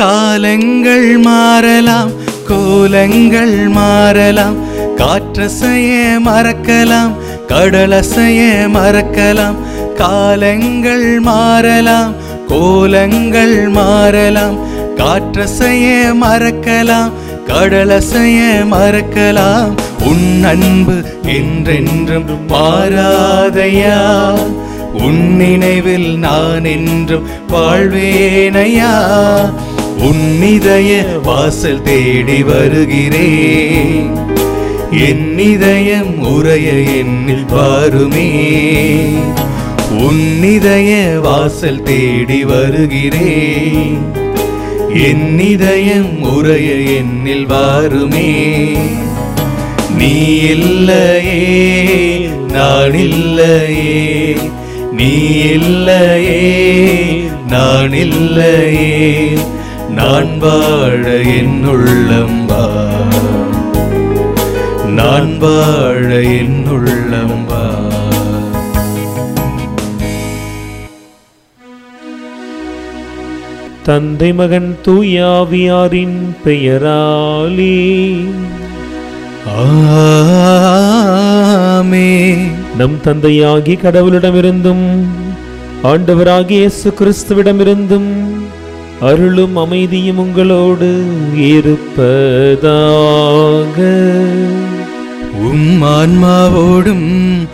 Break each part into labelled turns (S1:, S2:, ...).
S1: காலங்கள் மாறலாம் கோலங்கள் மாறலாம் காற்றசைய மறக்கலாம் கடலசைய மறக்கலாம் காலங்கள் மாறலாம் கோலங்கள் மாறலாம் காற்றசைய மறக்கலாம் கடலசைய மறக்கலாம் உன் அன்பு என்றென்றும் மாறாதையா உன் நினைவில் நான் என்றும் வாழ்வேனையா உன் இதய வாசல் தேடி வருகிறேன் என் இதயம் உரைய என்னில் வாருமே உன் இதய வாசல் தேடி வருகிறேன் என் இதயம் உரைய என்னில் வாருமே நீ இல்லையே நான் இல்லையே நீ இல்லையே நான் இல்லையே நான் வாழ என் உள்ளம் வா நான் வாழ என் உள்ளம் வா
S2: தந்தை மகன் தூயாவியாரின் பெயராலே
S1: ஆமே
S2: நம் தந்தையாகி கடவுளிடமிருந்தும் ஆண்டவராகிய இயேசு கிறிஸ்துவிடமிருந்தும் அருளும் அமைதியும் உங்களோடு இருப்பதாக
S1: உம் ஆன்மாவோடும்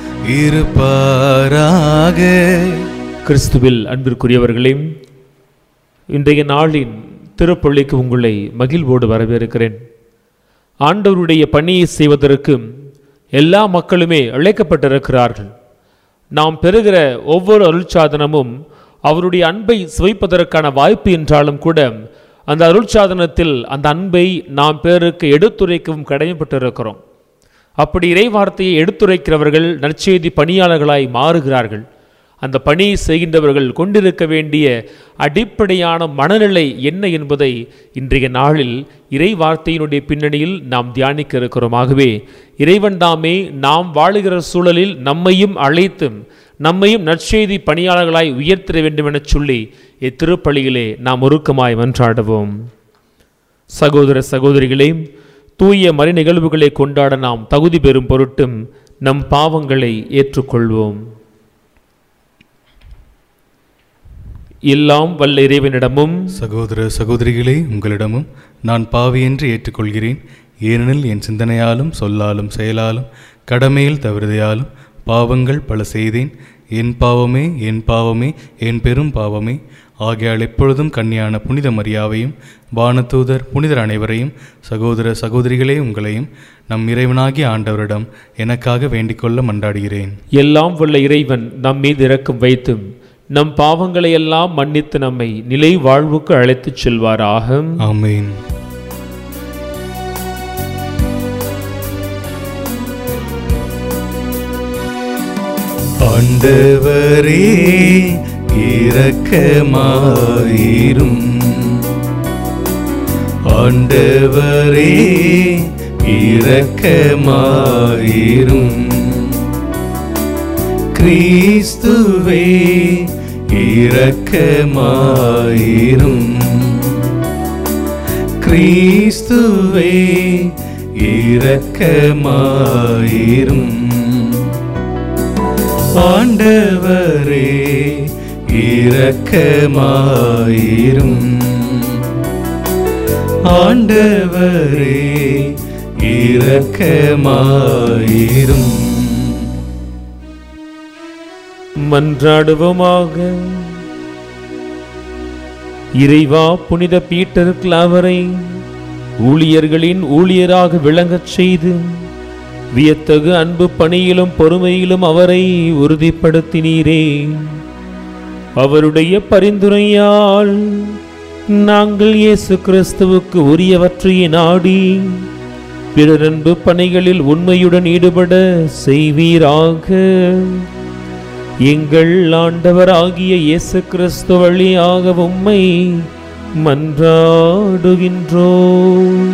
S1: இருப்பாராக
S2: கிறிஸ்துவில் அன்பிற்குரியவர்களே இன்றைய நாளின் திருப்பள்ளிக்கு உங்களை மகிழ்வோடு வரவேற்கிறேன் ஆண்டவருடைய பணியை செய்வதற்கு எல்லா மக்களுமே அழைக்கப்பட்டிருக்கிறார்கள் நாம் பெறுகிற ஒவ்வொரு அருட்சாதனமும் அவருடைய அன்பை சுவைப்பதற்கான வாய்ப்பு என்றாலும் கூட அந்த அருட்சாதனத்தில் அந்த அன்பை நாம் பேருக்கு எடுத்துரைக்கவும் கடமைப்பட்டிருக்கிறோம் அப்படி இறைவார்த்தையை எடுத்துரைக்கிறவர்கள் நற்செய்தி பணியாளர்களாய் மாறுகிறார்கள் அந்த பணியை செய்கின்றவர்கள் கொண்டிருக்க வேண்டிய அடிப்படையான மனநிலை என்ன என்பதை இன்றைய நாளில் இறை வார்த்தையினுடைய பின்னணியில் நாம் தியானிக்க இருக்கிறோம் ஆகவே இறைவன் தாமே நாம் வாழுகிற சூழலில் நம்மையும் அழைத்து நம்மையும் நற்செய்தி பணியாளர்களாய் உயர்த்திட வேண்டும் என சொல்லி இத்திருப்பலியிலே நாம் உருக்கமாய் மன்றாடுவோம் சகோதர சகோதரிகளே தூய மறை நிகழ்வுகளை கொண்டாட நாம் தகுதி பெறும் பொருட்டும் நம் பாவங்களை ஏற்றுக்கொள்வோம் எல்லாம் வல்ல இறைவனிடமும்
S1: சகோதர சகோதரிகளே உங்களிடமும் நான் பாவியென்று ஏற்றுக்கொள்கிறேன் ஏனெனில் என் சிந்தனையாலும் சொல்லாலும் செயலாலும் கடமையில் தவறுதையாலும் பாவங்கள் பல செய்தேன் என் பாவமே என் பாவமே என் பெரும் பாவமே ஆகையால் எப்பொழுதும் கன்னியான புனித மரியாவையும் வானதூதர் புனிதர் அனைவரையும் சகோதர சகோதரிகளே உங்களையும் நம் இறைவனாகிய ஆண்டவரிடம் எனக்காக வேண்டிக்கொள்ள மன்றாடுகிறேன்
S2: எல்லாம் வல்ல இறைவன் நம் மீது இரக்கம் வைத்தும் நம் பாவங்களை எல்லாம் மன்னித்து நம்மை நிலை வாழ்வுக்கு அழைத்துச் செல்வாராக
S1: ஆமென் ஆண்டவரே இரக்கமாயிரும் ஆண்டவரே இரக்கமாயிரும் கிறிஸ்துவே இரக்கமாயிரும் கிறிஸ்துவே இரக்கமாயிரும் ஆண்டவரே இரக்கமாயிரும் ஆண்டவரே இரக்கமாயிரும்
S2: மன்றாடுவோமாக இறைவா புனித பீட்டர் கிளாவரை ஊழியர்களின் ஊழியராக விளங்கச் செய்து வியத்தகு அன்பு பணியிலும் பொறுமையிலும் அவரை உறுதிப்படுத்தினீரே அவருடைய பரிந்துரையால் நாங்கள் இயேசு கிறிஸ்துவுக்கு உரியவற்றையே நாடி பிறரன்பு பணிகளில் உண்மையுடன் ஈடுபட செய்வீராக எங்கள் ஆண்டவராகிய இயேசு கிறிஸ்து வழியாக உம்மை மன்றாடுகின்றோம்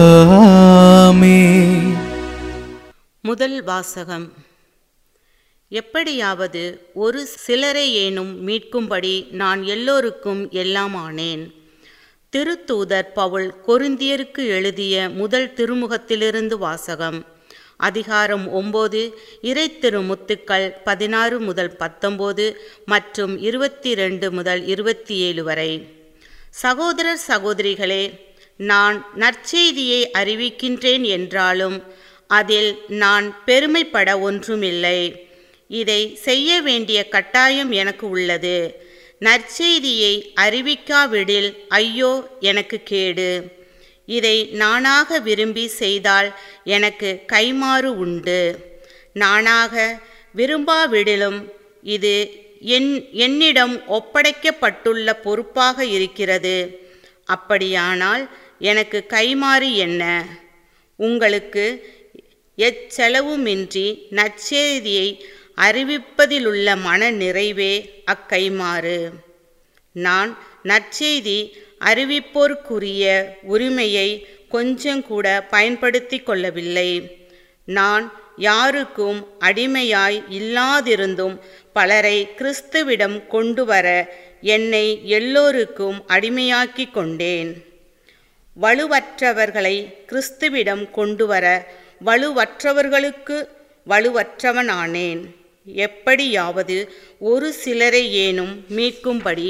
S1: ஆமென்
S3: முதல் வாசகம் எப்படியாவது ஒரு சிலரை ஏனும் மீட்கும்படி நான் எல்லோருக்கும் எல்லாம் ஆனேன் திருத்தூதர் பவுல் கொரிந்தியருக்கு எழுதிய முதல் திருமுகத்திலிருந்து வாசகம் அதிகாரம் ஒம்பது இறை திருமுத்துக்கள் பதினாறு முதல் பத்தொம்போது மற்றும் இருபத்தி ரெண்டு முதல் இருபத்தி ஏழு வரை சகோதரர் சகோதரிகளே நான் நற்செய்தியை அறிவிக்கின்றேன் என்றாலும் அதில் நான் பெருமைப்பட ஒன்றுமில்லை இதை செய்ய வேண்டிய கட்டாயம் எனக்கு உள்ளது நற்செய்தியை அறிவிக்காவிடில் ஐயோ எனக்கு கேடு இதை நானாக விரும்பி செய்தால் எனக்கு கைமாறு உண்டு நானாக விரும்பாவிடிலும் இது என் என்னிடம் ஒப்படைக்கப்பட்டுள்ள பொறுப்பாக இருக்கிறது அப்படியானால் எனக்கு கைமாறு என்ன உங்களுக்கு எச்செலவுமின்றி நற்செய்தியை அறிவிப்பதிலுள்ள மன நிறைவே அக்கைமாறு நான் நற்செய்தி அறிவிப்போருக்குரிய உரிமையை கொஞ்சம் கூட பயன்படுத்தி கொள்ளவில்லை நான் யாருக்கும் அடிமையாய் இல்லாதிருந்தும் பலரை கிறிஸ்துவிடம் கொண்டு வர என்னை எல்லோருக்கும் அடிமையாக்கி கொண்டேன் வலுவற்றவர்களை கிறிஸ்துவிடம் கொண்டு வர வலுவற்றவர்களுக்கு வலுவற்றவனானேன் எப்படியாவது ஒரு சிலரை ஏனும் மீட்கும்படி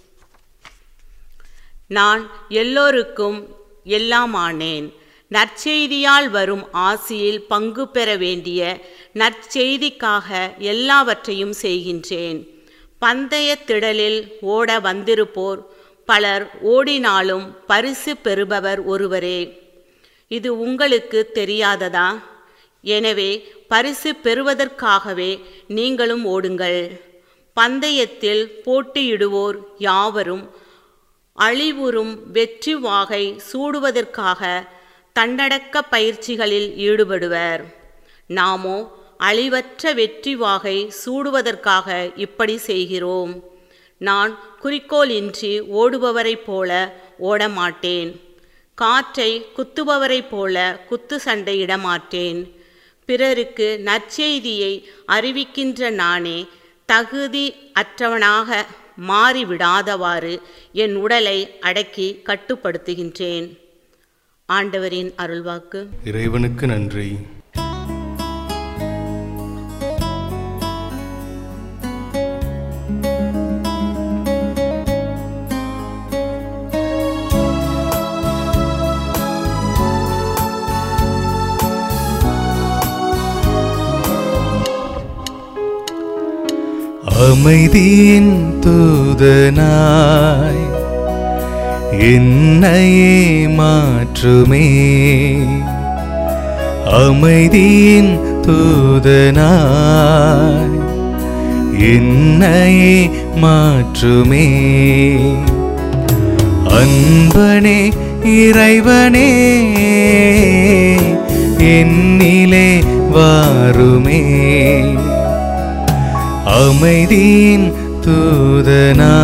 S3: நான் எல்லோருக்கும் எல்லாம் ஆனேன் நற்செய்தியால் வரும் ஆசியில் பங்கு பெற வேண்டிய நற்செய்திக்காக எல்லாவற்றையும் செய்கின்றேன் பந்தய திடலில் ஓட வந்திருப்போர் பலர் ஓடினாலும் பரிசு பெறுபவர் ஒருவரே இது உங்களுக்கு தெரியாததா எனவே பரிசு பெறுவதற்காகவே நீங்களும் ஓடுங்கள் பந்தயத்தில் போட்டியிடுவோர் யாவரும் அழிவுறும் வெற்றி வாகை சூடுவதற்காக தன்னடக்க பயிற்சிகளில் ஈடுபடுவர் நாமோ அழிவற்ற வெற்றி வாகை சூடுவதற்காக இப்படி செய்கிறோம் நான் குறிக்கோளின்றி ஓடுபவரைப் போல ஓடமாட்டேன் காற்றை குத்துபவரைப் போல குத்து சண்டையிட மாட்டேன் பிறருக்கு நற்செய்தியை அறிவிக்கின்ற நானே தகுதி அற்றவனாக மாறிவிடாதவாறு என் உடலை அடக்கி கட்டுப்படுத்துகின்றேன் ஆண்டவரின் அருள்வாக்கு
S1: இறைவனுக்கு நன்றி அமைதியின் தூதனாய் என்னையே மாற்றுமே அமைதியின் தூதனாய் என்னையே மாற்றுமே அன்பனே இறைவனே என்னிலே வாருமே அமைதியின் தூதனா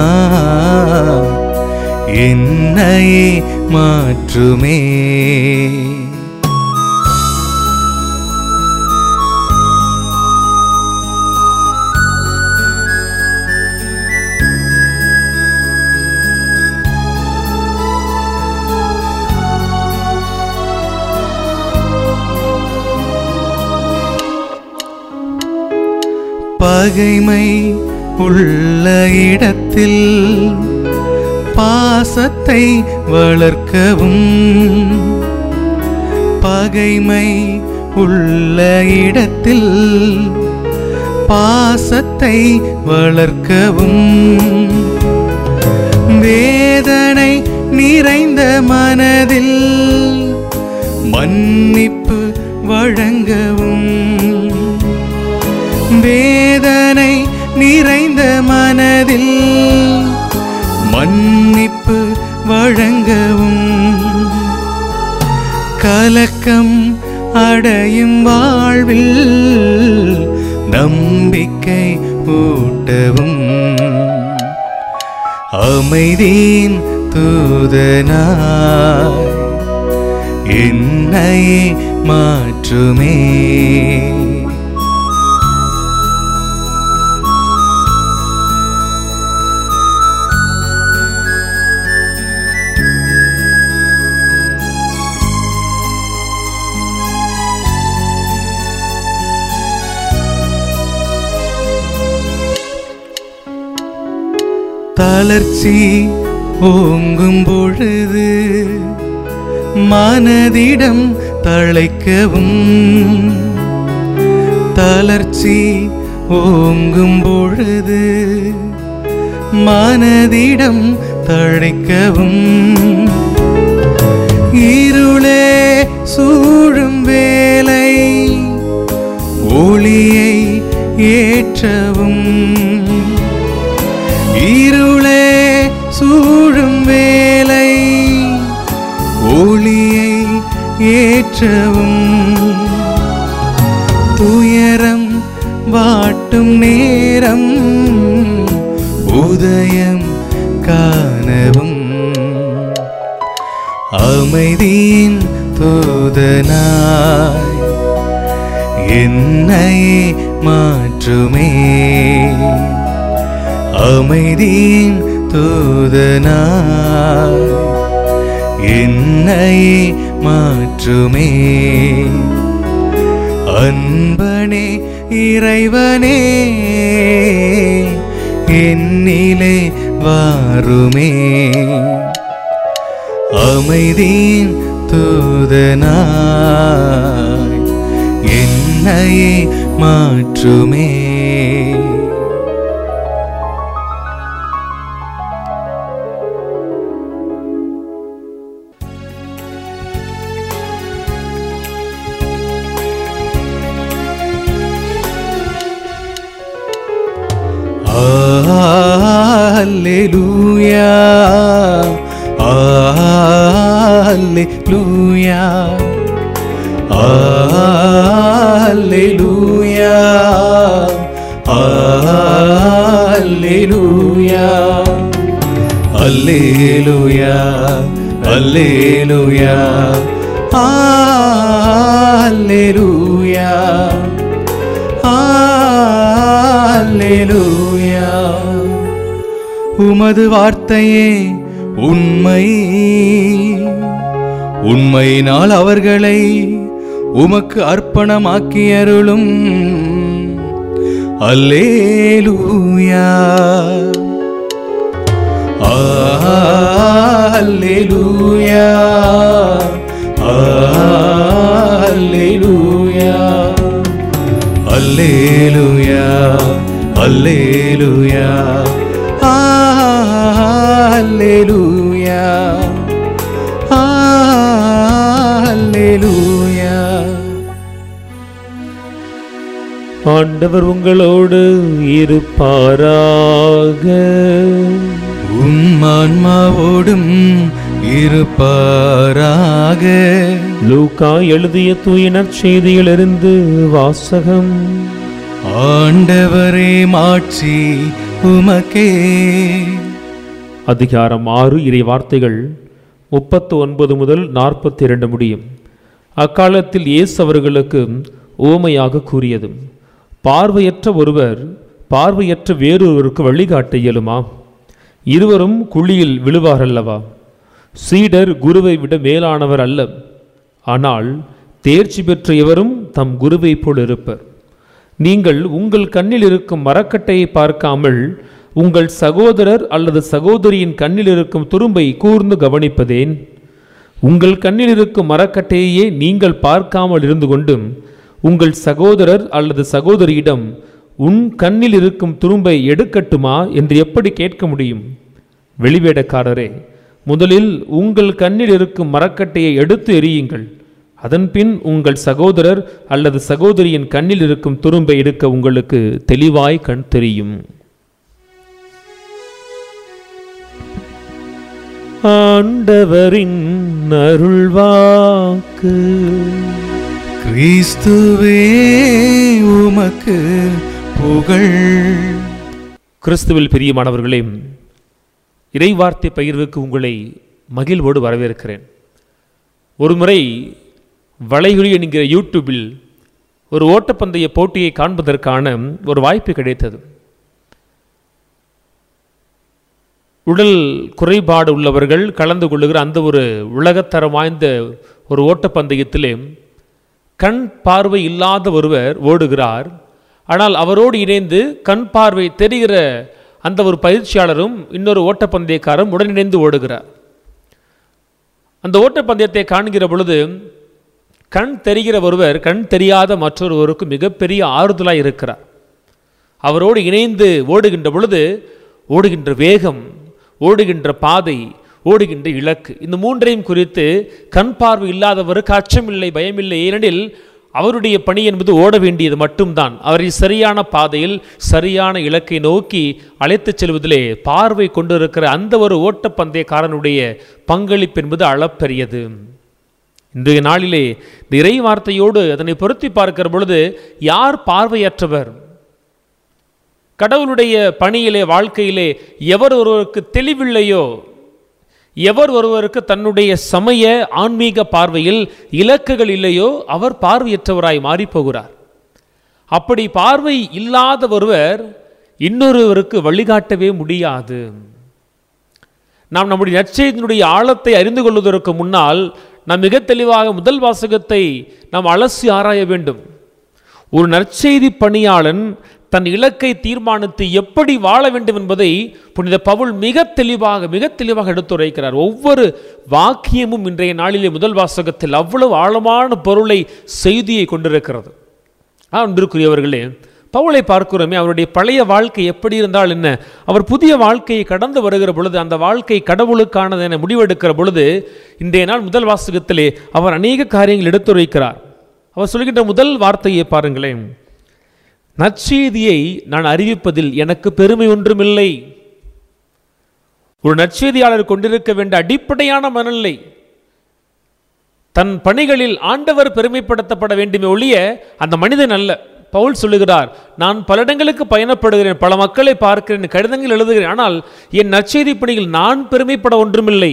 S1: என்னையே மாற்றுமே பகைமை உள்ள இடத்தில் பாசத்தை வளர்க்கவும் பகைமை உள்ள இடத்தில் பாசத்தை வளர்க்கவும் வேதனை நிறைந்த மனதில் மன்னிப்பு வழங்கவும் வேதனை நிறைந்த மனதில் மன்னிப்பு வழங்கவும் கலக்கம் அடையும் வாழ்வில் நம்பிக்கை ஊட்டவும் அமைதியின் தூதனாய் என்னையே மாற்றுமே தளர்ச்சி ஓங்கும் பொழுது மனதிடம் தழைக்கவும் தளர்ச்சி ஓங்கும் பொழுது மனதிடம் தழைக்கவும் இருளே சூழும் வேலை ஒளியை ஏற்றவும் இருளே சூழும் வேலை ஒளியை ஏற்றவும் துயரம் வாட்டும் நேரம் உதயம் காணவும் அமைதியின் தூதனாய் என்னையே மாற்றுமே அமைதியின் தூதனாய் என்னையே மாற்றுமே அன்பனே இறைவனே என்னிலே வாருமே அமைதியின் தூதனாய் என்னையே மாற்றுமே Alleluia. Alleluia. Alleluia. Alleluia. Alleluia. Alleluia. Alleluia. அல்லேலூயா உமது வார்த்தையே உண்மை உண்மையினால் அவர்களை உமக்கு அர்ப்பணமாக்கியருளும் அல்லேலூயா அல்லேலூயா அல்லேலூயா அல்லேலூயா அல்லேலூயா அல்லேலூயா அல்லேலூயா
S2: ஆண்டவர் உங்களோடு இருப்பாராக
S1: உம் ஆன்மாவோடும் இருப்பாராக
S2: லூக்கா எழுதிய தூயினர் செய்தியிலிருந்து வாசகம்
S1: ஆண்டவரே மாட்சி உமக்கே
S2: அதிகாரம் ஆறு இறை வார்த்தைகள் முப்பத்து ஒன்பது முதல் நாற்பத்தி இரண்டு முடியும் அக்காலத்தில் இயேசு அவர்களுக்கு ஓமையாக கூறியது பார்வையற்ற ஒருவர் பார்வையற்ற வேறொருவருக்கு வழிகாட்ட இயலுமா இருவரும் குழியில் விழுவாரல்லவா சீடர் குருவை விட மேலானவர் அல்ல ஆனால் தேர்ச்சி பெற்ற எவரும் தம் குருவைப் போல் இருப்பர் நீங்கள் உங்கள் கண்ணில் இருக்கும் மரக்கட்டையை பார்க்காமல் உங்கள் சகோதரர் அல்லது சகோதரியின் கண்ணில் இருக்கும் துரும்பை கூர்ந்து கவனிப்பதேன் உங்கள் கண்ணில் இருக்கும் மரக்கட்டையையே நீங்கள் பார்க்காமல் இருந்து கொண்டும் உங்கள் சகோதரர் அல்லது சகோதரியிடம் உன் கண்ணில் இருக்கும் துரும்பை எடுக்கட்டுமா என்று எப்படி கேட்க முடியும் வெளிவேடக்காரரே முதலில் உங்கள் கண்ணில் இருக்கும் மரக்கட்டையை எடுத்து எறியுங்கள் அதன்பின் உங்கள் சகோதரர் அல்லது சகோதரியின் கண்ணில் இருக்கும் துரும்பை எடுக்க உங்களுக்கு தெளிவாய் கண் தெரியும் ஆண்டவரின் அருள்வாக்கு
S1: கிறிஸ்துவே உமக்கு புகழ்
S2: கிறிஸ்துவில் பிரியமானவர்களே இறைவார்த்தை பகிர்வுக்கு உங்களை மகிழ்வோடு வரவேற்கிறேன் ஒருமுறை வளைகுறி என்கிற யூடியூபில் ஒரு ஓட்டப்பந்தய போட்டியை காண்பதற்கான ஒரு வாய்ப்பு கிடைத்தது உடல் குறைபாடு உள்ளவர்கள் கலந்து கொள்ளுகிற அந்த ஒரு உலகத்தரம் வாய்ந்த ஒரு ஓட்டப்பந்தயத்திலே கண் பார்வை இல்லாத ஒருவர் ஓடுகிறார் ஆனால் அவரோடு இணைந்து கண் பார்வை தெரிகிற அந்த ஒரு பயிற்சியாளரும் இன்னொரு ஓட்டப்பந்தயக்காரரும் உடனிணைந்து ஓடுகிறார் அந்த ஓட்டப்பந்தயத்தை காண்கிற பொழுது கண் தெரிகிற ஒருவர் கண் தெரியாத மற்றொருவருக்கு மிகப்பெரிய ஆறுதலாய் இருக்கிறார் அவரோடு இணைந்து ஓடுகின்ற பொழுது ஓடுகின்ற வேகம் ஓடுகின்ற பாதை ஓடுகின்ற இலக்கு இந்த மூன்றையும் குறித்து கண் பார்வை இல்லாதவருக்கு அச்சமில்லை பயமில்லை ஏனெனில் அவருடைய பணி என்பது ஓட வேண்டியது மட்டும்தான் அவரை சரியான பாதையில் சரியான இலக்கை நோக்கி அழைத்துச் செல்வதிலே பார்வை கொண்டிருக்கிற அந்த ஒரு ஓட்டப்பந்தயக்காரனுடைய பங்களிப்பு என்பது அளப்பெரியது இன்றைய நாளிலே இந்த இறை வார்த்தையோடு அதனை பொருத்தி பார்க்கிற பொழுது யார் பார்வையற்றவர் கடவுளுடைய பணியிலே வாழ்க்கையிலே எவர் ஒருவருக்கு தெளிவில்லையோ எவர் ஒருவருக்கு தன்னுடைய சமய ஆன்மீக பார்வையில் இலக்குகள் இல்லையோ அவர் பார்வையற்றவராய் மாறிப் போகிறார் அப்படி பார்வை இல்லாத ஒருவர் இன்னொருவருக்கு வழிகாட்டவே முடியாது நாம் நம்முடைய நற்செய்தியினுடைய ஆழத்தை அறிந்து கொள்வதற்கு முன்னால் நாம் மிக தெளிவாக முதல் வாசகத்தை நாம் அலசி ஆராய வேண்டும் ஒரு நற்செய்தி பணியாளன் தன் இலக்கை தீர்மானித்து எப்படி வாழ வேண்டும் என்பதை புனித பவுல் மிக தெளிவாக மிக தெளிவாக எடுத்துரைக்கிறார் ஒவ்வொரு வாக்கியமும் இன்றைய நாளிலே முதல் வாசகத்தில் அவ்வளவு ஆழமான பொருளை செய்தியை கொண்டிருக்கிறது அன்பிற்குரியவர்களே பவுலை பார்க்கிறோமே அவருடைய பழைய வாழ்க்கை எப்படி இருந்தால் என்ன அவர் புதிய வாழ்க்கையை கடந்து வருகிற பொழுது அந்த வாழ்க்கை கடவுளுக்கானது என முடிவெடுக்கிற பொழுது இன்றைய நாள் முதல் வாசகத்திலே அவர் அநேக காரியங்கள் எடுத்துரைக்கிறார் அவர் சொல்கின்ற முதல் வார்த்தையை பாருங்களேன் நற்செய்தியை நான் அறிவிப்பதில் எனக்கு பெருமை ஒன்றுமில்லை ஒரு நற்செய்தியாளர் கொண்டிருக்க வேண்டிய அடிப்படையான மனநிலை தன் பணிகளில் ஆண்டவர் பெருமைப்படுத்தப்பட வேண்டுமே ஒழிய அந்த மனிதன் அல்ல பவுல் சொல்லுகிறார் நான் பல இடங்களுக்கு பயணப்படுகிறேன் பல மக்களை பார்க்கிறேன் கடிதங்கள் எழுதுகிறேன் ஆனால் என் நற்செய்தி பணியில் நான் பெருமைப்பட ஒன்றுமில்லை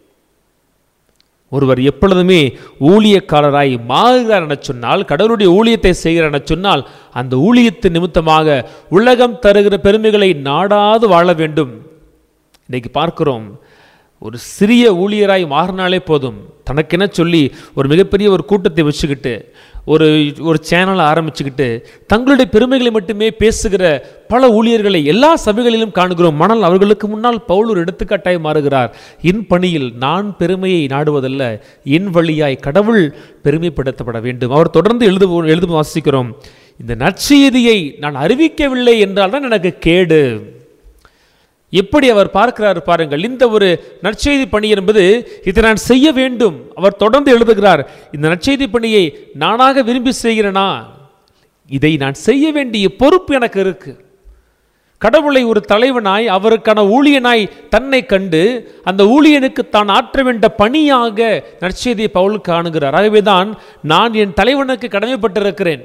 S2: ஒருவர் எப்பொழுதுமே ஊழியக்காரராய் மாறுகிறார் என சொன்னால் கடவுளுடைய ஊழியத்தை செய்கிறார் என சொன்னால் அந்த ஊழியத்தின் நிமித்தமாக உலகம் தருகிற பெருமைகளை நாடாது வாழ வேண்டும் இன்னைக்கு பார்க்கிறோம் ஒரு சிறிய ஊழியராய் மாறினாலே போதும் தனக்கென சொல்லி ஒரு மிகப்பெரிய ஒரு கூட்டத்தை வச்சுக்கிட்டு ஒரு ஒரு சேனலை ஆரம்பிச்சுக்கிட்டு தங்களுடைய பெருமைகளை மட்டுமே பேசுகிற பல ஊழியர்களை எல்லா சபைகளிலும் காணுகிறோம் ஆனால் அவர்களுக்கு முன்னால் பவுல் ஒரு எடுத்துக்காட்டாய் மாறுகிறார் என் பணியில் நான் பெருமையை நாடுவதல்ல என் வழியாய் கடவுள் பெருமைப்படுத்தப்பட வேண்டும் அவர் தொடர்ந்து எழுது எழுது வாசிக்கிறோம் இந்த நற்செய்தியை நான் அறிவிக்கவில்லை என்றால் தான் எனக்கு கேடு எப்படி அவர் பார்க்கிறார் பாருங்கள் இந்த ஒரு நற்செய்தி பணி என்பது இதை நான் செய்ய வேண்டும் அவர் தொடர்ந்து எழுதுகிறார் இந்த நற்செய்தி பணியை நானாக விரும்பி செய்கிறேனா இதை நான் செய்ய வேண்டிய பொறுப்பு எனக்கு இருக்கு கடவுளை ஒரு தலைவனாய் அவருக்கான ஊழியனாய் தன்னை கண்டு அந்த ஊழியனுக்கு தான் ஆற்ற வேண்ட பணியாக நற்செய்தியை பவுல் காணுகிறார் ஆகவேதான் நான் என் தலைவனுக்கு கடமைப்பட்டிருக்கிறேன்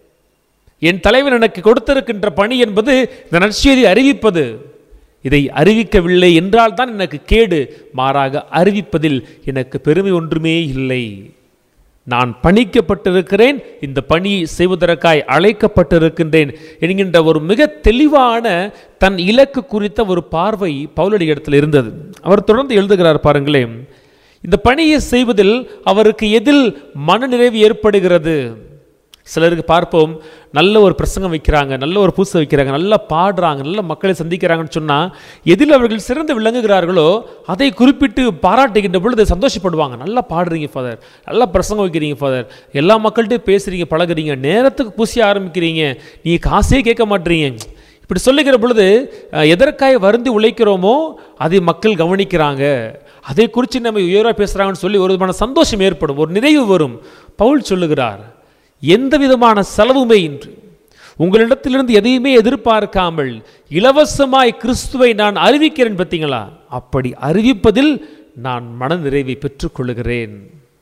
S2: என் தலைவன் எனக்கு கொடுத்திருக்கின்ற பணி என்பது இந்த நற்செய்தி அறிவிப்பது இதை அறிவிக்கவில்லை என்றால் தான் எனக்கு கேடு மாறாக அறிவிப்பதில் எனக்கு பெருமை ஒன்றுமே இல்லை நான் பணிக்கப்பட்டிருக்கிறேன் இந்த பணியை செய்வதற்காய் அழைக்கப்பட்டிருக்கின்றேன் என்கின்ற ஒரு மிக தெளிவான தன் இலக்கு குறித்த ஒரு பார்வை பவுலடி இடத்தில் இருந்தது அவர் தொடர்ந்து எழுதுகிறார் பாருங்களேன் இந்த பணியை செய்வதில் அவருக்கு எதில் மனநிறைவு ஏற்படுகிறது சிலருக்கு பார்ப்போம் நல்ல ஒரு பிரசங்கம் வைக்கிறாங்க நல்ல ஒரு பூசை வைக்கிறாங்க நல்லா பாடுறாங்க நல்ல மக்களை சந்திக்கிறாங்கன்னு சொன்னால் எதில் அவர்கள் சிறந்து விளங்குகிறார்களோ அதை குறிப்பிட்டு பாராட்டுகின்ற பொழுது சந்தோஷப்படுவாங்க நல்லா பாடுறீங்க ஃபாதர் நல்லா பிரசங்கம் வைக்கிறீங்க ஃபாதர் எல்லா மக்கள்கிட்டையும் பேசுகிறீங்க பழகுறீங்க நேரத்துக்கு பூசி ஆரம்பிக்கிறீங்க நீங்கள் காசே கேட்க மாட்டீங்க இப்படி சொல்லுகிற பொழுது அஹ், எதற்காக வருந்தி உழைக்கிறோமோ அதை மக்கள் கவனிக்கிறாங்க அதை குறித்து நம்ம உயர்வாக பேசுகிறாங்கன்னு சொல்லி ஒரு விதமான சந்தோஷம் ஏற்படும் ஒரு நிறைவு வரும் பவுல் சொல்லுகிறார் எந்த விதமான செலவுமே இன்றி உங்களிடத்திலிருந்து எதையுமே எதிர்பார்க்காமல் இலவசமாய் கிறிஸ்துவை நான் அறிவிக்கிறேன் பார்த்தீங்களா அப்படி அறிவிப்பதில் நான் மன நிறைவை பெற்றுக்கொள்கிறேன்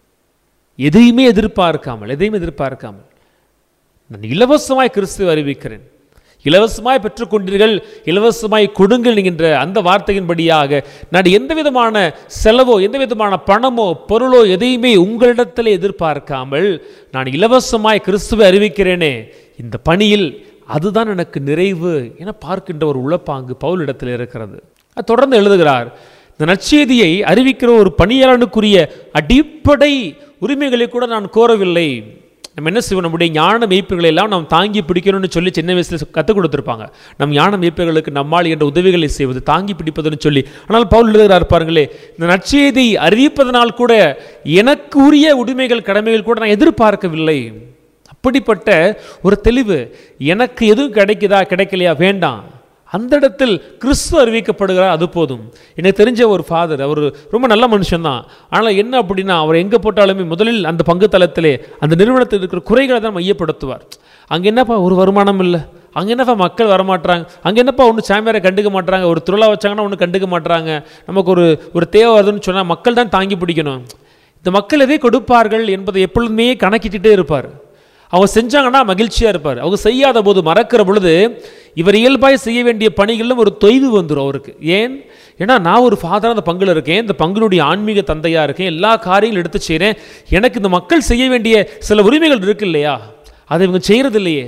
S2: எதையுமே எதிர்பார்க்காமல் எதையும் எதிர்பார்க்காமல் நான் இலவசமாய் கிறிஸ்துவை அறிவிக்கிறேன் இலவசமாய் பெற்றுக்கொண்டீர்கள் இலவசமாய் கொடுங்கள் என்கின்ற அந்த வார்த்தையின்படியாக நான் எந்த விதமான செலவோ எந்த விதமான பணமோ பொருளோ எதையுமே உங்களிடத்தில் எதிர்பார்க்காமல் நான் இலவசமாய் கிறிஸ்துவை அறிவிக்கிறேனே இந்த பணியில் அதுதான் எனக்கு நிறைவு என பார்க்கின்ற ஒரு உளப்பாங்கு பவுலிடத்தில் இருக்கிறது அது தொடர்ந்து எழுதுகிறார் இந்த நற்செய்தியை அறிவிக்கிற ஒரு பணியாளனுக்குரிய அடிப்படை உரிமைகளை கூட நான் கோரவில்லை நம்ம என்ன செய்வோம் நம்முடைய ஞான மெய்ப்புகளை எல்லாம் நாம் தாங்கி பிடிக்கணும்னு சொல்லி சின்ன வயசில் கற்றுக் கொடுத்துருப்பாங்க நம் ஞான மெய்ப்புகளுக்கு நம்மால் என்ற உதவிகளை செய்வது தாங்கி பிடிப்பதுன்னு சொல்லி ஆனால் பவுல் எழுதுகிறார் பாருங்களே இந்த நற்செய்தி அறிவிப்பதனால் கூட எனக்கு உரிய உரிமைகள் கடமைகள் கூட நான் எதிர்பார்க்கவில்லை அப்படிப்பட்ட ஒரு தெளிவு எனக்கு எதுவும் கிடைக்குதா கிடைக்கலையா வேண்டாம் அந்த இடத்தில் கிறிஸ்து அறிவிக்கப்படுகிறார் அது போதும் எனக்கு தெரிஞ்ச ஒரு ஃபாதர் அவர் ரொம்ப நல்ல மனுஷன்தான் ஆனால் என்ன அப்படின்னா அவர் எங்கே போட்டாலுமே முதலில் அந்த பங்கு தளத்திலே அந்த நிறுவனத்தில் இருக்கிற குறைகளை தான் மையப்படுத்துவார் அங்கே என்னப்பா ஒரு வருமானம் இல்லை அங்கே என்னப்பா மக்கள் வரமாட்றாங்க அங்கே என்னப்பா ஒன்று சாமியாரை கண்டுக்க மாட்றாங்க ஒரு திருவிழா வச்சாங்கன்னா ஒன்று கண்டுக்க மாட்றாங்க நமக்கு ஒரு ஒரு தேவை வருதுன்னு சொன்னால் மக்கள் தான் தாங்கி பிடிக்கணும் இந்த மக்கள் எதை கொடுப்பார்கள் என்பதை எப்பொழுதுமே கணக்கிட்டுட்டே இருப்பார் அவங்க செஞ்சாங்கன்னா மகிழ்ச்சியாக இருப்பார் அவங்க செய்யாத போது மறக்கிற பொழுது இவர் இயல்பாய் செய்ய வேண்டிய பணிகளிலும் ஒரு தொய்வு வந்துடும் அவருக்கு ஏன் ஏன்னா நான் ஒரு ஃபாதராக அந்த பங்கில் இருக்கேன் இந்த பங்கினுடைய ஆன்மீக தந்தையாக இருக்கேன் எல்லா காரியங்களும் எடுத்து செய்கிறேன் எனக்கு இந்த மக்கள் செய்ய வேண்டிய சில உரிமைகள் இருக்கு இல்லையா அதை இவங்க செய்கிறது இல்லையே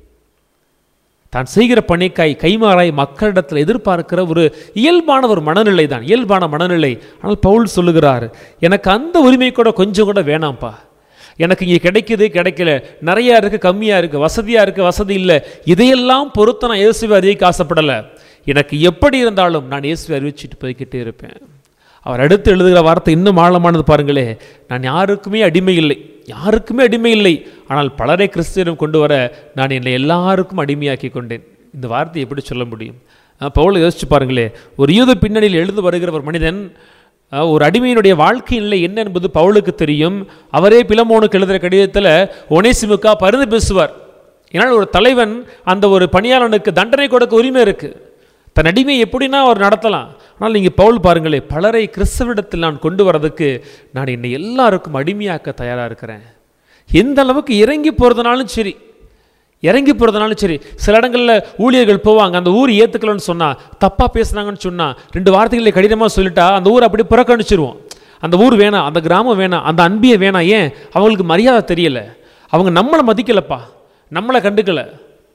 S2: தான் செய்கிற பணிக்காய் கைமாறாய் மக்களிடத்தில் எதிர்பார்க்கிற ஒரு இயல்பான ஒரு மனநிலை தான் இயல்பான மனநிலை ஆனால் பவுல் சொல்லுகிறார் எனக்கு அந்த உரிமை கூட கொஞ்சம் கூட வேணாம்ப்பா எனக்கு இங்கே கிடைக்குது கிடைக்கல நிறையா இருக்குது கம்மியாக இருக்குது வசதியாக இருக்குது வசதி இல்லை இதையெல்லாம் பொறுத்து நான் இயேசுவை அறிவிக்க ஆசைப்படலை எனக்கு எப்படி இருந்தாலும் நான் இயேசுவை அறிவிச்சிட்டு போய்கிட்டே இருப்பேன் அவர் அடுத்து எழுதுகிற வார்த்தை இன்னும் ஆழமானது பாருங்களே நான் யாருக்குமே அடிமை இல்லை யாருக்குமே அடிமை இல்லை ஆனால் பலரை கிறிஸ்துவம் கொண்டு வர நான் என்னை எல்லாருக்கும் அடிமையாக்கி கொண்டேன் இந்த வார்த்தை எப்படி சொல்ல முடியும் அஹ் பவுலை யோசிச்சு பாருங்களே ஒரு யூத பின்னணியில் எழுந்து வருகிற ஒரு மனிதன் அஹ் ஒரு அடிமையினுடைய வாழ்க்கை நிலை என்ன என்பது பவுலுக்கு தெரியும் அவரே பிலமோனுக்கு எழுதுகிற கடிதத்தில் ஒனேசிமுக்கா பருந்து பேசுவார் ஏன்னால் ஒரு தலைவன் அந்த ஒரு பணியாளனுக்கு தண்டனை கொடுக்க உரிமை இருக்குது தன் அடிமையை எப்படின்னா அவர் நடத்தலாம் ஆனால் நீங்கள் பவுல் பாருங்களே பலரை கிறிஸ்தவிடத்தில் நான் கொண்டு வரதுக்கு நான் என்னை எல்லாருக்கும் அடிமையாக்க தயாராக இருக்கிறேன் எந்த அளவுக்கு இறங்கி போகிறதுனாலும் சரி இறங்கி போகிறதுனாலும் சரி சில இடங்களில் ஊழியர்கள் போவாங்க அந்த ஊர் ஏற்றுக்கலன்னு சொன்னால் தப்பாக பேசுனாங்கன்னு சொன்னால் ரெண்டு வார்த்தைகளை கடினமாக சொல்லிட்டா அந்த ஊரை அப்படி புறக்கணிச்சிருவோம் அந்த ஊர் வேணாம் அந்த கிராமம் வேணாம் அந்த அன்பியை வேணாம் ஏன் அவங்களுக்கு மரியாதை தெரியல அவங்க நம்மளை மதிக்கலப்பா நம்மளை கண்டுக்கலை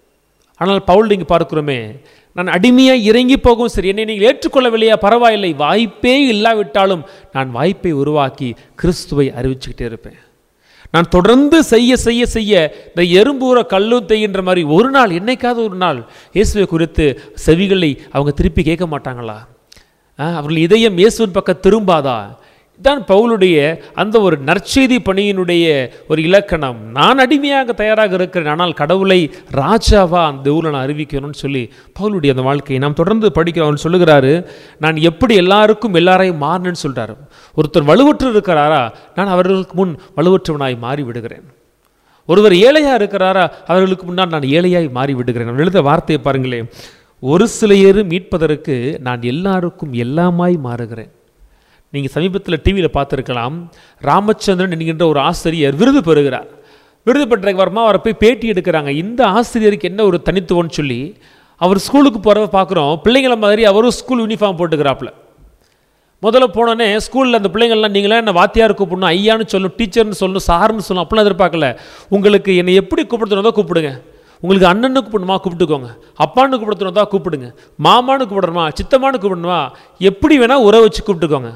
S2: ஆனால் பவுல் நீங்கள் பார்க்கிறோமே நான் அடிமையாக இறங்கி போகவும் சரி என்னை நீங்கள் ஏற்றுக்கொள்ளவில்லையா பரவாயில்லை வாய்ப்பே இல்லாவிட்டாலும் நான் வாய்ப்பை உருவாக்கி கிறிஸ்துவை அறிவிச்சுக்கிட்டே இருப்பேன் நான் தொடர்ந்து செய்ய செய்ய செய்ய இந்த எறும்பூர கல்லும் தேய்கின்ற மாதிரி ஒரு நாள் என்னைக்காவது ஒரு நாள் இயேசுவை குறித்து செவிகளை அவங்க திருப்பி கேட்க மாட்டாங்களா ஆ, அவர்கள் இதயம் இயேசுவின் பக்கம் திரும்பாதா தான் பவுலுடைய அந்த ஒரு நற்செய்தி பணியினுடைய ஒரு இலக்கணம் நான் அடிமையாக தயாராக இருக்கிறேன் ஆனால் கடவுளை ராஜாவா அந்த ஊரில் நான் அறிவிக்கணும்னு சொல்லி பவுலுடைய அந்த வாழ்க்கையை நாம் தொடர்ந்து படிக்கிறோம் அவர் சொல்லுகிறாரு நான் எப்படி எல்லாருக்கும் எல்லாரையும் மாறினேன்னு சொல்றாரு ஒருத்தர் வலுவற்று இருக்கிறாரா நான் அவர்களுக்கு முன் வலுவற்றவனாய் மாறி விடுகிறேன் ஒருவர் ஏழையா இருக்கிறாரா அவர்களுக்கு முன்னால் நான் ஏழையாய் மாறி விடுகிறேன் அவர் எழுத வார்த்தையை பாருங்களேன் ஒரு சிலையேறு மீட்பதற்கு நான் எல்லாருக்கும் எல்லாமாய் மாறுகிறேன் நீங்கள் சமீபத்தில் டிவியில் பார்த்துருக்கலாம் ராமச்சந்திரன் என்கின்ற ஒரு ஆசிரியர் விருது பெறுகிறார் விருது பெற்றதுக்கு வரமா அவரை போய் பேட்டி எடுக்கிறாங்க இந்த ஆசிரியருக்கு என்ன ஒரு தனித்துவம்னு சொல்லி அவர் ஸ்கூலுக்கு போகிறத பார்க்குறோம் பிள்ளைங்கள மாதிரி அவரும் ஸ்கூல் யூனிஃபார்ம் போட்டுக்கிறாப்புல முதல்ல போனோடனே ஸ்கூலில் அந்த பிள்ளைங்கள்லாம் நீங்களே என்ன வாத்தியார் கூப்பிடணும் ஐயான்னு சொல்லணும் டீச்சர்னு சொல்லணும் சார்னு சொல்லணும் அப்படிலாம் எதிர்பார்க்கல உங்களுக்கு என்னை எப்படி கூப்பிடுறதோ கூப்பிடுங்க உங்களுக்கு அண்ணன்னு கூப்பிடணுமா கூப்பிட்டுக்கோங்க அப்பான்னு கூப்பிடுறதா கூப்பிடுங்க மாமான்னு கூப்பிடணுமா சித்தமான்னு கூப்பிடணுமா எப்படி வேணால் உறவை வச்சு கூப்பிட்டுக்கோங்க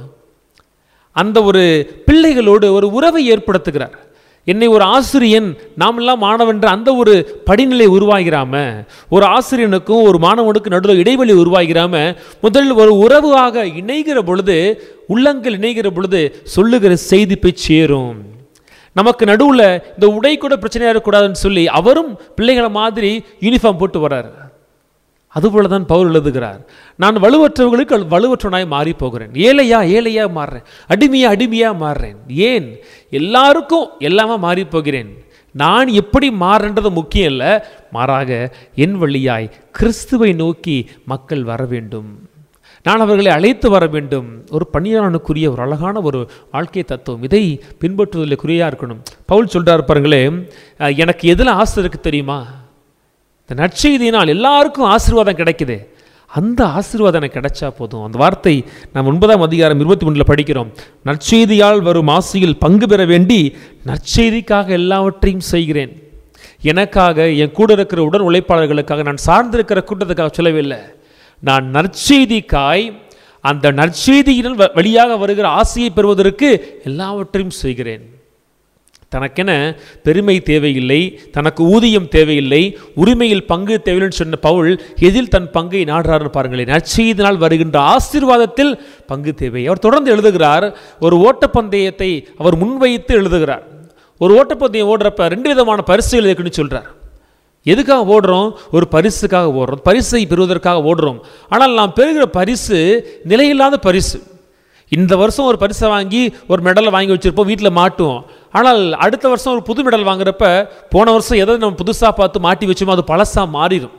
S2: அந்த ஒரு பிள்ளைகளோடு ஒரு உறவை ஏற்படுத்துகிறார் என்னை ஒரு ஆசிரியன் நாமெல்லாம் மாணவன்ற அந்த ஒரு படிநிலை உருவாகிறாம ஒரு ஆசிரியனுக்கும் ஒரு மாணவனுக்கும் நடுவில் இடைவெளி உருவாகிறாம முதலில் ஒரு உறவாக இணைகிற பொழுது உள்ளங்கள் இணைகிற பொழுது சொல்லுகிற செய்தி போய் சேரும் நமக்கு நடுவில் இந்த உடை கூட பிரச்சனையாக இருக்கக்கூடாதுன்னு சொல்லி அவரும் பிள்ளைகளை மாதிரி யூனிஃபார்ம் போட்டு வர்றார் அதுபோல தான் பவுல் எழுதுகிறார் நான் வலுவற்றவர்களுக்கு வலுவற்றவனாய் மாறி போகிறேன் ஏழையா ஏழையா மாறுறேன் அடிமையா அடிமையா மாறுறேன் ஏன் எல்லாருக்கும் எல்லாமே மாறி போகிறேன் நான் எப்படி மாறுன்றது முக்கியம் இல்லை மாறாக என் வழியாய் கிறிஸ்துவை நோக்கி மக்கள் வர வேண்டும் நான் அவர்களை அழைத்து வர வேண்டும் ஒரு பணியாளனுக்குரிய ஒரு அழகான ஒரு வாழ்க்கை தத்துவம் இதை பின்பற்றுவதில் குறியாக இருக்கணும் பவுல் சொல்றார் பாருங்களே அஹ், எனக்கு எதில் ஆசை இருக்கு தெரியுமா இந்த நற்செய்தியினால் எல்லாருக்கும் ஆசீர்வாதம் கிடைக்குது அந்த ஆசீர்வாதம் எனக்கு கிடைச்சா போதும் அந்த வார்த்தை நாம் ஒன்பதாம் அதிகாரம் இருபத்தி மூணில் படிக்கிறோம் நற்செய்தியால் வரும் ஆசையில் பங்கு பெற வேண்டி நற்செய்திக்காக எல்லாவற்றையும் செய்கிறேன் எனக்காக என் கூட இருக்கிற உடன் உழைப்பாளர்களுக்காக நான் சார்ந்திருக்கிற கூட்டத்துக்காக சொல்லவில்லை நான் நற்செய்திக்காய் அந்த நற்செய்தியின் வ- வழியாக வருகிற ஆசையை பெறுவதற்கு எல்லாவற்றையும் செய்கிறேன் தனக்கென பெருமை தேவையில்லை தனக்கு ஊதியம் தேவையில்லை உரிமையில் பங்கு தேவையில்லைன்னு சொன்ன பவுல் எதில் தன் பங்கை நாடுறாருன்னு பாருங்களேன் நற்செய்தினால் வருகின்ற ஆசீர்வாதத்தில் பங்கு தேவை அவர் தொடர்ந்து எழுதுகிறார் ஒரு ஓட்டப்பந்தயத்தை அவர் முன்வைத்து எழுதுகிறார் ஒரு ஓட்டப்பந்தயம் ஓடுறப்ப ரெண்டு விதமான பரிசுகள் இருக்குன்னு சொல்றார் எதுக்காக ஓடுறோம் ஒரு பரிசுக்காக ஓடுறோம் பரிசை பெறுவதற்காக ஓடுறோம் ஆனால் நாம் பெறுகிற பரிசு நிலையில்லாத பரிசு இந்த வருஷம் ஒரு பரிசை வாங்கி ஒரு மெடலை வாங்கி வச்சுருப்போம் வீட்டில் மாட்டுவோம் ஆனால் அடுத்த வருஷம் ஒரு புது மெடல் வாங்குறப்ப போன வருஷம் எதை நம்ம புதுசாக பார்த்து மாட்டி வச்சோமோ அது பழசாக மாறிடும்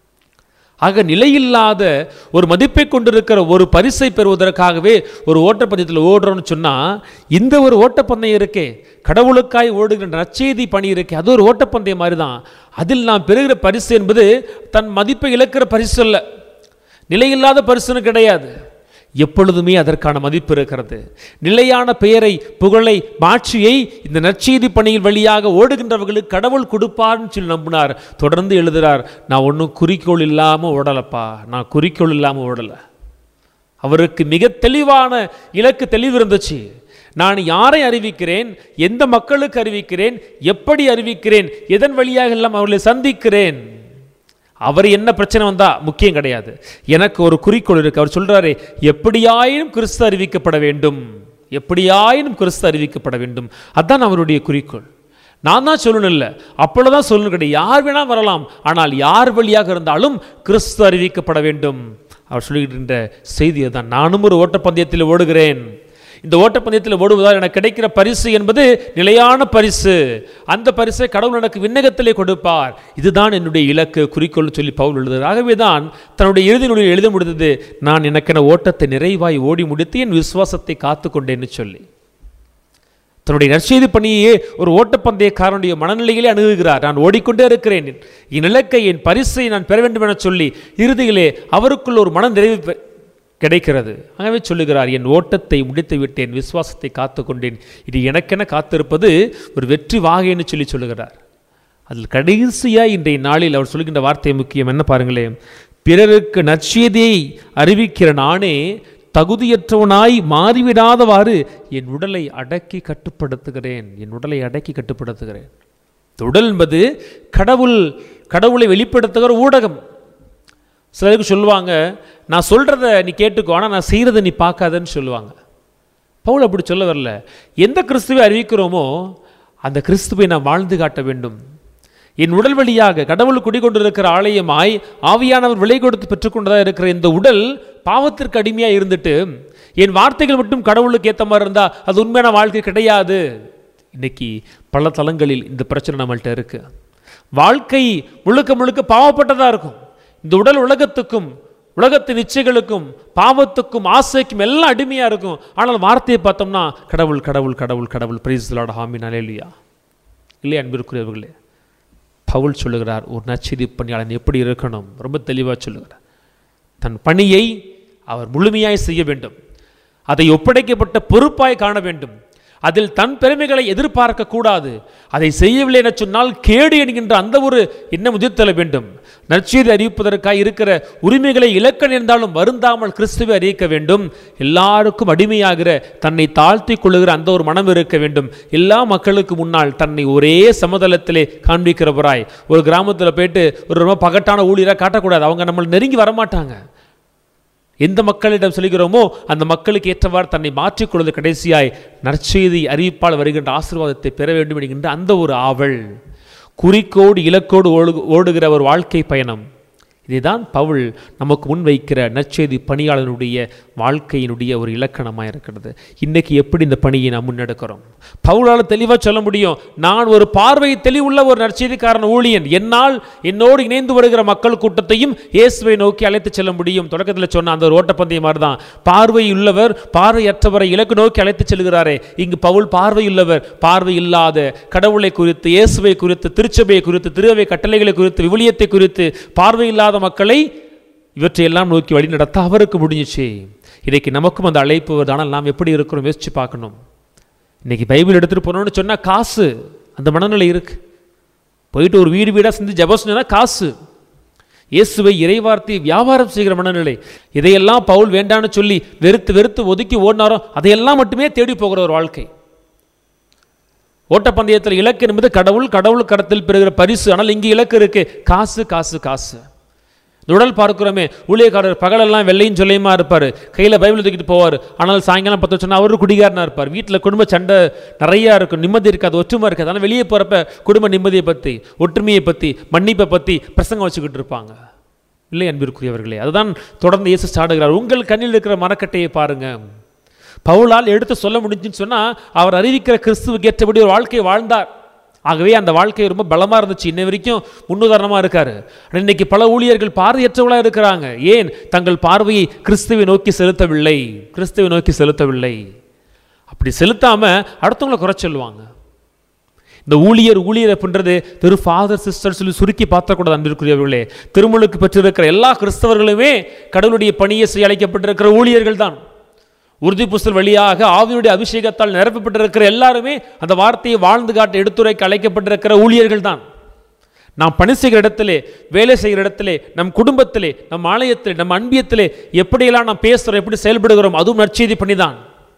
S2: ஆக நிலையில்லாத ஒரு மதிப்பை கொண்டிருக்கிற ஒரு பரிசை பெறுவதற்காகவே ஒரு ஓட்டப்பந்தயத்தில் ஓடுறோம்னு சொன்னால் இந்த ஒரு ஓட்டப்பந்தயம் இருக்கே கடவுளுக்காய் ஓடுகிற நற்செய்தி பணி இருக்கே அது ஒரு ஓட்டப்பந்தயம் மாதிரி தான் அதில் நாம் பெறுகிற பரிசு என்பது தன் மதிப்பை இழக்கிற பரிசு அல்ல நிலையில்லாத பரிசுன்னு கிடையாது எப்பொழுதுமே அதற்கான மதிப்பு இருக்கிறது நிலையான பெயரை புகழை மாட்சியை இந்த நற்செய்தி பணியின் வழியாக ஓடுகின்றவர்களுக்கு கடவுள் கொடுப்பார்னு சொல்லி நம்பினார் தொடர்ந்து எழுதுறார் நான் ஒன்றும் குறிக்கோள் இல்லாமல் ஓடலப்பா நான் குறிக்கோள் இல்லாமல் ஓடலை அவருக்கு மிக தெளிவான இலக்கு தெளிவு இருந்துச்சு நான் யாரை அறிவிக்கிறேன் எந்த மக்களுக்கு அறிவிக்கிறேன் எப்படி அறிவிக்கிறேன் எதன் வழியாக எல்லாம் அவர்களை சந்திக்கிறேன் அவர் என்ன பிரச்சனை வந்தா முக்கியம் கிடையாது எனக்கு ஒரு குறிக்கோள் இருக்கு அவர் சொல்றாரு எப்படியாயினும் கிறிஸ்து அறிவிக்கப்பட வேண்டும் எப்படியாயினும் கிறிஸ்து அறிவிக்கப்பட வேண்டும் அதான் அவருடைய குறிக்கோள் நான் தான் சொல்லணும் இல்லை அப்பொழுதுதான் சொல்லணும் கிடையாது யார் வேணா வரலாம் ஆனால் யார் வழியாக இருந்தாலும் கிறிஸ்து அறிவிக்கப்பட வேண்டும் அவர் சொல்லுகின்ற செய்தியை தான் நானும் ஒரு ஓட்டப்பந்தயத்தில் ஓடுகிறேன் இந்த ஓட்டப்பந்தயத்தில் ஓடுவதால் எனக்கு கிடைக்கிற பரிசு என்பது நிலையான பரிசு அந்த பரிசை கடவுள் எனக்கு விண்ணகத்திலே கொடுப்பார் இதுதான் என்னுடைய இலக்கு குறிக்கோள் சொல்லி பவுல் எழுதுகிறார் ஆகவே தான் தன்னுடைய இறுதி நூலில் எழுத முடிந்தது நான் எனக்கென ஓட்டத்தை நிறைவாய் ஓடி முடித்து என் விசுவாசத்தை காத்து கொண்டேன்னு சொல்லி தன்னுடைய நற்செய்தி பணியே ஒரு ஓட்டப்பந்தயக்காரனுடைய மனநிலையிலே அணுகுகிறார் நான் ஓடிக்கொண்டே இருக்கிறேன் என் இலக்கை என் பரிசை நான் பெற வேண்டும் என சொல்லி இறுதியிலே அவருக்குள் ஒரு மன நிறைவு பெ- கிடைக்கிறது ஆகவே சொல்லுகிறார் என் ஓட்டத்தை முடித்து விட்டேன் விசுவாசத்தை காத்து கொண்டேன் இது எனக்கென காத்திருப்பது ஒரு வெற்றி வாகைன்னு சொல்லி சொல்லுகிறார் அதில் கடைசியாக இன்றைய நாளில் அவர் சொல்கின்ற வார்த்தை முக்கியம் என்ன பாருங்களேன் பிறருக்கு நற்செய்தியை அறிவிக்கிற நானே தகுதியற்றவனாய் மாறிவிடாதவாறு என் உடலை அடக்கி கட்டுப்படுத்துகிறேன் என் உடலை அடக்கி கட்டுப்படுத்துகிறேன் இந்த உடல் என்பது கடவுள் கடவுளை வெளிப்படுத்துகிற ஊடகம் சிலருக்கு சொல்லுவாங்க நான் சொல்கிறத நீ கேட்டுக்கோ ஆனால் நான் செய்கிறத நீ பார்க்காதன்னு சொல்லுவாங்க பவுல் அப்படி சொல்ல வரல எந்த கிறிஸ்துவை அறிவிக்கிறோமோ அந்த கிறிஸ்துவை நாம் வாழ்ந்து காட்ட வேண்டும் என் உடல் வழியாக கடவுள் குடிகொண்டிருக்கிற ஆலயமாய் ஆவியானவர் விலை கொடுத்து பெற்றுக்கொண்டதாக இருக்கிற இந்த உடல் பாவத்திற்கு அடிமையாக இருந்துட்டு என் வார்த்தைகள் மட்டும் கடவுளுக்கு ஏற்ற மாதிரி இருந்தால் அது உண்மையான வாழ்க்கை கிடையாது இன்னைக்கு பல தளங்களில் இந்த பிரச்சனை நம்மள்ட்ட இருக்கு வாழ்க்கை முழுக்க முழுக்க பாவப்பட்டதாக இருக்கும் இந்த உடல் உலகத்துக்கும் உலகத்தின் இச்சைகளுக்கும் பாவத்துக்கும் ஆசைக்கும் எல்லாம் அடிமையாக இருக்கும் ஆனால் வார்த்தையை பார்த்தோம்னா கடவுள் கடவுள் கடவுள் கடவுள் பிரைஸ் லாட் ஹாமின் அலேலியா இல்லையா அன்பிற்குரியவர்களே பவுல் சொல்லுகிறார் ஒரு நச்செய்தி பணியாளன் எப்படி இருக்கணும் ரொம்ப தெளிவாக சொல்லுகிறார் தன் பணியை அவர் முழுமையாய் செய்ய வேண்டும் அதை ஒப்படைக்கப்பட்ட பொறுப்பாய் காண வேண்டும் அதில் தன் பெருமைகளை எதிர்பார்க்க கூடாது அதை செய்யவில்லை என சொன்னால் கேடு என்கின்ற அந்த ஒரு எண்ணம் உதிர்த்தல வேண்டும் நற்செய்தி அறிவிப்பதற்காக இருக்கிற உரிமைகளை இழக்க நேர்ந்தாலும் வருந்தாமல் கிறிஸ்துவை அறிவிக்க வேண்டும் எல்லாருக்கும் அடிமையாகிற தன்னை தாழ்த்தி கொள்ளுகிற அந்த ஒரு மனம் இருக்க வேண்டும் எல்லா மக்களுக்கு முன்னால் தன்னை ஒரே சமதளத்திலே காண்பிக்கிறவராய் ஒரு கிராமத்தில் போயிட்டு ஒரு ரொம்ப பகட்டான ஊழியராக காட்டக்கூடாது அவங்க நம்மளை நெருங்கி வரமாட்டாங்க எந்த மக்களிடம் சொல்கிறோமோ அந்த மக்களுக்கு ஏற்றவாறு தன்னை மாற்றிக்கொள்வது கடைசியாய் நற்செய்தி அறிவிப்பால் வருகின்ற ஆசீர்வாதத்தை பெற வேண்டும் என்கின்ற அந்த ஒரு ஆவல் குறிக்கோடு இலக்கோடு ஓடு ஓடுகிற ஒரு வாழ்க்கை பயணம் இதுதான் பவுல் நமக்கு முன்வைக்கிற நற்செய்தி பணியாளனுடைய வாழ்க்கையினுடைய ஒரு இலக்கணமாக இருக்கிறது இன்னைக்கு எப்படி இந்த பணியை நாம் முன்னெடுக்கிறோம் பவுலால் தெளிவாக சொல்ல முடியும் நான் ஒரு பார்வை தெளிவுள்ள ஒரு நற்செய்திக்காரன் ஊழியன் என்னால் என்னோடு இணைந்து வருகிற மக்கள் கூட்டத்தையும் இயேசுவை நோக்கி அழைத்து செல்ல முடியும் தொடக்கத்தில் சொன்ன அந்த ஒரு ஓட்டப்பந்தயம் மாதிரி தான் பார்வை உள்ளவர் பார்வையற்றவரை இலக்கு நோக்கி அழைத்து செல்கிறாரே இங்கு பவுல் பார்வையுள்ளவர் பார்வை இல்லாத கடவுளை குறித்து இயேசுவை குறித்து திருச்சபையை குறித்து திருவை கட்டளைகளை குறித்து விவிலியத்தை குறித்து பார்வை இல்லாத மக்களை இவற்றையெல்லாம் நோக்கி வழி நடத்த அவருக்கு முடிஞ்சிச்சு இன்றைக்கு நமக்கும் அந்த அழைப்பு வருது ஆனால் நாம் எப்படி இருக்கிறோம் யோசிச்சு பார்க்கணும் இன்னைக்கு பைபிள் எடுத்துகிட்டு போனோம்னு சொன்னால் காசு அந்த மனநிலை இருக்கு போயிட்டு ஒரு வீடு வீடாக செஞ்சு ஜபம் செஞ்சா காசு இயேசுவை இறைவார்த்தை வியாபாரம் செய்கிற மனநிலை இதையெல்லாம் பவுல் வேண்டான்னு சொல்லி வெறுத்து வெறுத்து ஒதுக்கி ஓடினாரோ அதையெல்லாம் மட்டுமே தேடி போகிற ஒரு வாழ்க்கை ஓட்டப்பந்தயத்தில் இலக்கு என்பது கடவுள் கடவுள் கடத்தில் பெறுகிற பரிசு ஆனால் இங்கே இலக்கு இருக்கு காசு காசு காசு இந்த உடல் பார்க்கிறோமே ஊழியக்காரர் பகலெல்லாம் வெள்ளையும் சொல்லியுமா இருப்பார் கையில் பைபிள் தூக்கிட்டு போவார் ஆனால் சாயங்காலம் பத்து சொன்னால் அவரு குடிகாரனா இருப்பார் வீட்டில் குடும்ப சண்டை நிறையா இருக்கும் நிம்மதி இருக்காது ஒற்றுமை இருக்காது ஆனால் வெளியே போகிறப்ப குடும்ப நிம்மதியை பற்றி ஒற்றுமையை பற்றி மன்னிப்பை பற்றி பிரசங்கம் வச்சுக்கிட்டு இருப்பாங்க இல்லை அன்பிற்குரியவர்களே அதுதான் தொடர்ந்து இயேசு சாடுகிறார் உங்கள் கண்ணில் இருக்கிற மரக்கட்டையை பாருங்க பவுலால் எடுத்து சொல்ல முடிஞ்சுன்னு சொன்னால் அவர் அறிவிக்கிற கிறிஸ்துவுக்கு ஏற்றபடி ஒரு வாழ்க்கையை வாழ்ந்தார் ஆகவே அந்த வாழ்க்கை ரொம்ப பலமாக இருந்துச்சு இன்ன வரைக்கும் முன்னுதாரணமாக இருக்காரு ஆனா இன்னைக்கு பல ஊழியர்கள் பார்வையற்றவர்களாக இருக்கிறாங்க ஏன் தங்கள் பார்வையை கிறிஸ்துவை நோக்கி செலுத்தவில்லை கிறிஸ்துவை நோக்கி செலுத்தவில்லை அப்படி செலுத்தாம அடுத்தவங்களை குறை சொல்லுவாங்க இந்த ஊழியர் ஊழியர் அப்படின்றது திரு ஃபாதர் சிஸ்டர் சொல்லி சுருக்கி பார்த்தக்கூடாது அன்பிற்குரியவர்களே திருமுழுக்கு பெற்றிருக்கிற எல்லா கிறிஸ்தவர்களுமே கடவுளுடைய பணியை செய்ய அழைக்கப்பட்டிருக்கிற ஊழியர்கள் தான் உறுதி புஸ்தல் வழியாக ஆவியுடைய அபிஷேகத்தால் நிரப்பப்பட்டிருக்கிற எல்லாருமே அந்த வார்த்தையை வாழ்ந்து காட்ட எடுத்துரைக்க அழைக்கப்பட்டிருக்கிற ஊழியர்கள் தான் நாம் பணி செய்கிற இடத்திலே வேலை செய்கிற இடத்திலே நம் குடும்பத்திலே நம் ஆலயத்திலே நம் அன்பியத்திலே எப்படியெல்லாம் நாம் பேசுகிறோம் எப்படி செயல்படுகிறோம் அதுவும் நற்செய்தி பணிதான்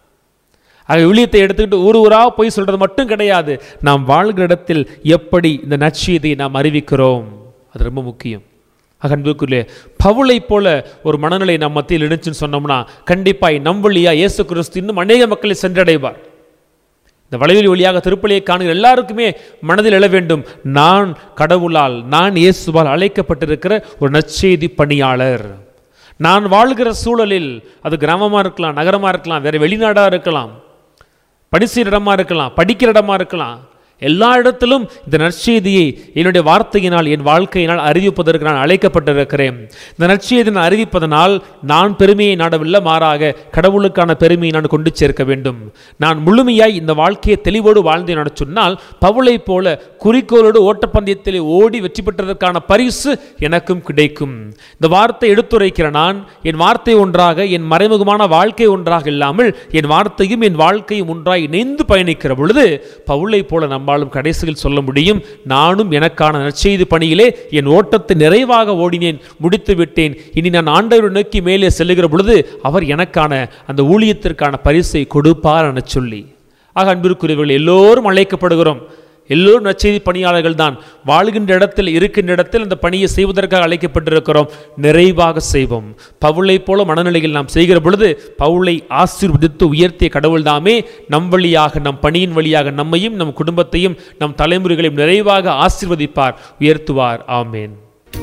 S2: ஆக விழியத்தை எடுத்துக்கிட்டு ஊர் ஊரா போய் சொல்றது மட்டும் கிடையாது நாம் வாழ்கிற இடத்தில் எப்படி இந்த நற்செய்தியை நாம் அறிவிக்கிறோம் அது ரொம்ப முக்கியம் ஆக அன்புக்குள்ளே பவுளை போல ஒரு மனநிலை நம் மத்தியில் இருந்துச்சுன்னு சொன்னோம்னா கண்டிப்பாய் நம் வழியா இயேசு கிறிஸ்து இன்னும் அநேக மக்களை சென்றடைவார் இந்த வளைவில் வழியாக திருப்பலியை காணுகிற எல்லாருக்குமே மனதில் எழ வேண்டும் நான் கடவுளால் நான் இயேசுவால் அழைக்கப்பட்டிருக்கிற ஒரு நற்செய்தி பணியாளர் நான் வாழ்கிற சூழலில் அது கிராமமாக இருக்கலாம் நகரமாக இருக்கலாம் வேற வெளிநாடாக இருக்கலாம் படிக்கிற இடமா இருக்கலாம் படிக்கிற இடமா இருக்கலாம் எல்லா இடத்திலும் இந்த நற்செய்தியை என்னுடைய வார்த்தையினால் என் வாழ்க்கையினால் அறிவிப்பதற்கு நான் அழைக்கப்பட்டிருக்கிறேன் இந்த நற்செய்தியை நான் அறிவிப்பதனால் நான் பெருமையை நாடவில்லை மாறாக கடவுளுக்கான பெருமையை நான் கொண்டு சேர்க்க வேண்டும் நான் முழுமையாய் இந்த வாழ்க்கையை தெளிவோடு வாழ்ந்தேன் என சொன்னால் பவுளை போல குறிக்கோளோடு ஓட்டப்பந்தயத்தில் ஓடி வெற்றி பெற்றதற்கான பரிசு எனக்கும் கிடைக்கும் இந்த வார்த்தை எடுத்துரைக்கிற நான் என் வார்த்தை ஒன்றாக என் மறைமுகமான வாழ்க்கை ஒன்றாக இல்லாமல் என் வார்த்தையும் என் வாழ்க்கையும் ஒன்றாய் இணைந்து பயணிக்கிற பொழுது பவுளை போல நம்மாலும் கடைசியில் சொல்ல முடியும் நானும் எனக்கான நற்செய்தி பணியிலே என் ஓட்டத்தை நிறைவாக ஓடினேன் முடித்து விட்டேன் இனி நான் ஆண்டவரை நோக்கி மேலே செல்லுகிற பொழுது அவர் எனக்கான அந்த ஊழியத்திற்கான பரிசை கொடுப்பார் என சொல்லி ஆக அன்பிற்குரியவர்கள் எல்லோரும் அழைக்கப்படுகிறோம் எல்லோரும் நற்செய்தி பணியாளர்கள் தான் வாழ்கின்ற இடத்தில் இருக்கின்ற இடத்தில் அந்த பணியை செய்வதற்காக அழைக்கப்பட்டிருக்கிறோம் நிறைவாக செய்வோம் பவுளை போல மனநிலையில் நாம் செய்கிற பொழுது பவுளை ஆசீர்வதித்து உயர்த்திய கடவுள் தாமே நம் வழியாக நம் பணியின் வழியாக நம்மையும் நம் குடும்பத்தையும் நம் தலைமுறைகளையும் நிறைவாக ஆசீர்வதிப்பார் உயர்த்துவார் ஆமேன்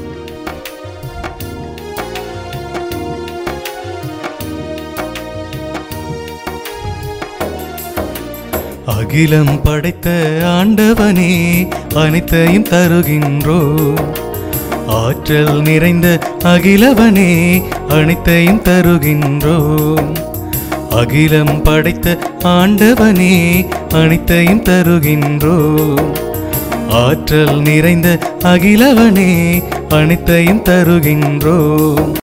S1: அகிலம் படைத்த ஆண்டவனே அனைத்தையும் தருகின்றோ ஆற்றல் நிறைந்த அகிலவனே அனைத்தையும் தருகின்றோ அகிலம் படைத்த ஆண்டவனே அனைத்தையும் தருகின்றோ ஆற்றல் நிறைந்த அகிலவனே அனைத்தையும் தருகின்றோ